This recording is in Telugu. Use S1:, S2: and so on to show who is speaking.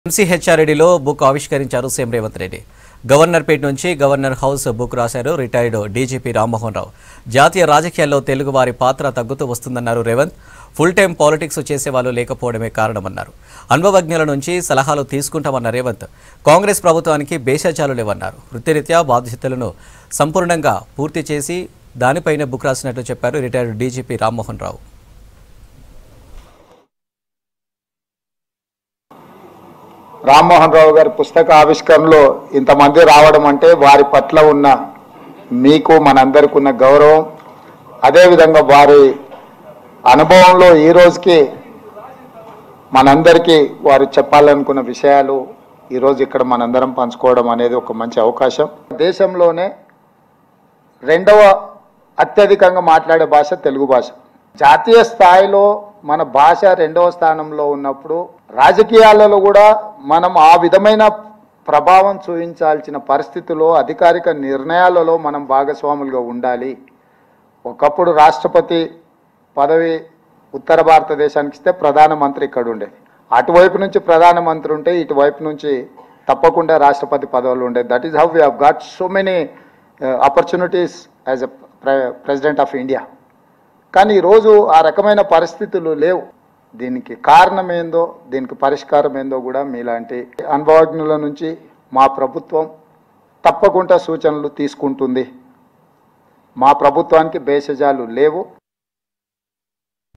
S1: ఎంసీహెచ్ఆర్డీలో బుక్ ఆవిష్కరించారు సీఎం రేవంత్ రెడ్డి గవర్నర్ పేట నుంచి గవర్నర్ హౌస్ బుక్ రాశారు రిటైర్డ్ డీజీపీ రామ్మోహన్ రావు జాతీయ రాజకీయాల్లో తెలుగు వారి పాత్ర తగ్గుతూ వస్తుందన్నారు రేవంత్ ఫుల్ టైం పాలిటిక్స్ చేసేవాళ్ళు లేకపోవడమే కారణమన్నారు అనుభవజ్ఞుల నుంచి సలహాలు తీసుకుంటామన్న రేవంత్ కాంగ్రెస్ ప్రభుత్వానికి భేషజాలు లేవన్నారు వృత్తిరీత్యా బాధ్యతలను సంపూర్ణంగా పూర్తి చేసి దానిపైనే బుక్ రాసినట్లు చెప్పారు రిటైర్డ్ డీజీపీ రామ్మోహన్ రావు
S2: రామ్మోహన్ రావు గారి పుస్తక ఆవిష్కరణలో ఇంతమంది రావడం అంటే వారి పట్ల ఉన్న మీకు మనందరికి ఉన్న గౌరవం అదేవిధంగా వారి అనుభవంలో ఈ రోజుకి మనందరికీ వారు చెప్పాలనుకున్న విషయాలు ఈరోజు ఇక్కడ మనందరం పంచుకోవడం అనేది ఒక మంచి అవకాశం దేశంలోనే రెండవ అత్యధికంగా మాట్లాడే భాష తెలుగు భాష జాతీయ స్థాయిలో మన భాష రెండవ స్థానంలో ఉన్నప్పుడు రాజకీయాలలో కూడా మనం ఆ విధమైన ప్రభావం చూపించాల్సిన పరిస్థితుల్లో అధికారిక నిర్ణయాలలో మనం భాగస్వాములుగా ఉండాలి ఒకప్పుడు రాష్ట్రపతి పదవి ఉత్తర భారతదేశానికి ఇస్తే ప్రధానమంత్రి ఇక్కడ ఉండేది అటువైపు నుంచి ప్రధానమంత్రి ఉంటే ఇటువైపు నుంచి తప్పకుండా రాష్ట్రపతి పదవులు ఉండేది that is how we have got so many opportunities as a president of India కానీ ఈరోజు ఆ రకమైన పరిస్థితులు లేవు దీనికి కారణం ఏందో దీనికి పరిష్కారం ఏందో కూడా మీలాంటి అనుభవజ్ఞుల నుంచి మా ప్రభుత్వం తప్పకుండా సూచనలు తీసుకుంటుంది మా ప్రభుత్వానికి భేషజాలు లేవు